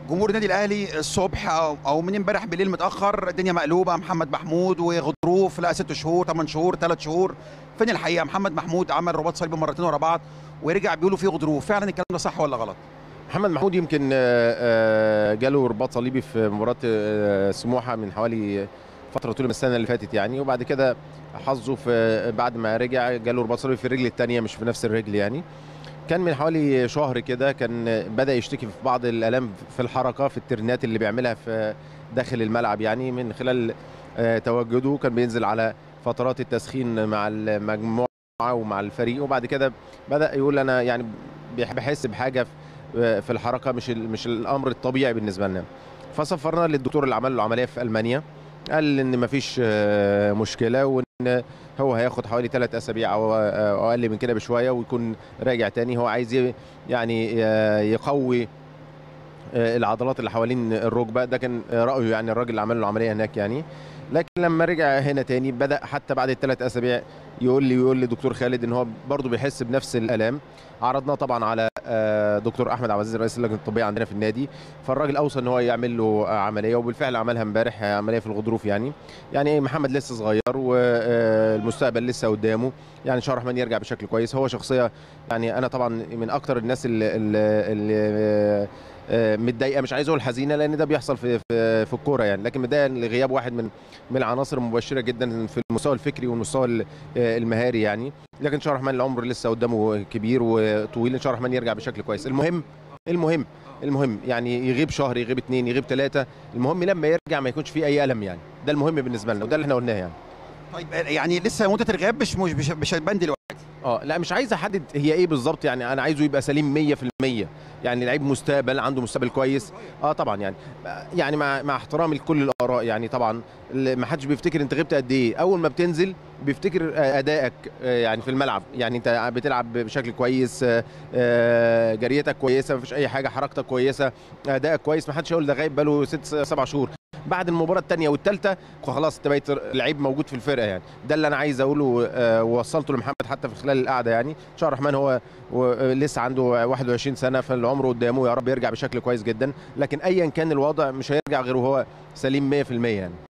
جمهور النادي الاهلي الصبح او أو من امبارح بالليل متاخر الدنيا مقلوبه محمد محمود وغضروف لا ست شهور 8 شهور 3 شهور فين الحقيقه محمد محمود عمل رباط صليبي مرتين ورا بعض ورجع بيقولوا فيه غضروف فعلا الكلام ده صح ولا غلط محمد محمود يمكن آه، آه، جاله رباط صليبي في مباراه آه، سموحه من حوالي فتره طول من السنه اللي فاتت يعني وبعد كده حظه في بعد ما رجع جاله رباط صليبي في الرجل الثانيه مش في نفس الرجل يعني كان من حوالي شهر كده كان بدا يشتكي في بعض الالام في الحركه في الترنات اللي بيعملها في داخل الملعب يعني من خلال آه، تواجده كان بينزل على فترات التسخين مع المجموعه ومع الفريق وبعد كده بدا يقول انا يعني بيح- بحس بحاجه في في الحركه مش ال- مش الامر الطبيعي بالنسبه لنا فسافرنا للدكتور اللي عمل له عمليه في المانيا قال ان مفيش آه، مشكله وان هو هياخد حوالي ثلاث اسابيع او أو اقل من كده بشويه ويكون راجع تاني هو عايز ي- يعني آه، يقوي آه، العضلات اللي حوالين الركبه ده كان رايه يعني الراجل اللي عمل له عمليه هناك يعني لكن لما رجع هنا تاني بدا حتى بعد الثلاث اسابيع يقول لي ويقول لي دكتور خالد ان هو برضه بيحس بنفس الالام عرضناه طبعا على آه، دكتور احمد عبد العزيز رئيس اللجنه الطبيه عندنا في النادي فالراجل اوصى ان هو يعمل له آه، عمليه وبالفعل عملها امبارح آه، عمليه في الغضروف يعني يعني محمد لسه صغير والمستقبل لسه قدامه يعني ان شاء الله الرحمن يرجع بشكل كويس هو شخصيه يعني انا طبعا من اكتر الناس اللي, اللي, اللي آه، متضايقه مش عايز اقول حزينه لان ده بيحصل في في, في الكوره يعني لكن متضايقه لغياب واحد من من العناصر المبشره جدا في المستوى الفكري والمستوى ال- آه، المهاري يعني لكن ان شاء الله الرحمن العمر لسه قدامه كبير وطويل ان شاء الله الرحمن يرجع بشكل كويس المهم المهم المهم يعني يغيب شهر يغيب اتنين يغيب ثلاثه المهم لما يرجع ما يكونش فيه اي الم يعني ده المهم بالنسبه لنا وده اللي احنا قلناه يعني طيب يعني لسه مده الغياب مش مش مش, مش هتبان دلوقتي اه لا مش عايز احدد هي ايه بالظبط يعني انا عايزه يبقى سليم 100% يعني لعيب مستقبل عنده مستقبل كويس اه طبعا يعني يعني مع مع احترامي لكل الاراء يعني طبعا ما حدش بيفتكر انت غبت قد ايه اول ما بتنزل بيفتكر آه، ادائك آه، يعني في الملعب يعني انت بتلعب بشكل كويس آه، آه، جريتك كويسه مفيش اي حاجه حركتك كويسه ادائك كويس ما حدش يقول ده غايب بقاله ست سبع شهور بعد المباراه الثانيه والثالثه خلاص انت بقيت لعيب موجود في الفرقه يعني ده اللي انا عايز اقوله آه، ووصلته لمحمد حتى في خلال القعده يعني ان شاء الله الرحمن هو و- لسه عنده 21 سنه فالعمر قدامه يا رب يرجع بشكل كويس جدا لكن ايا كان الوضع مش هيرجع غير وهو سليم 100% يعني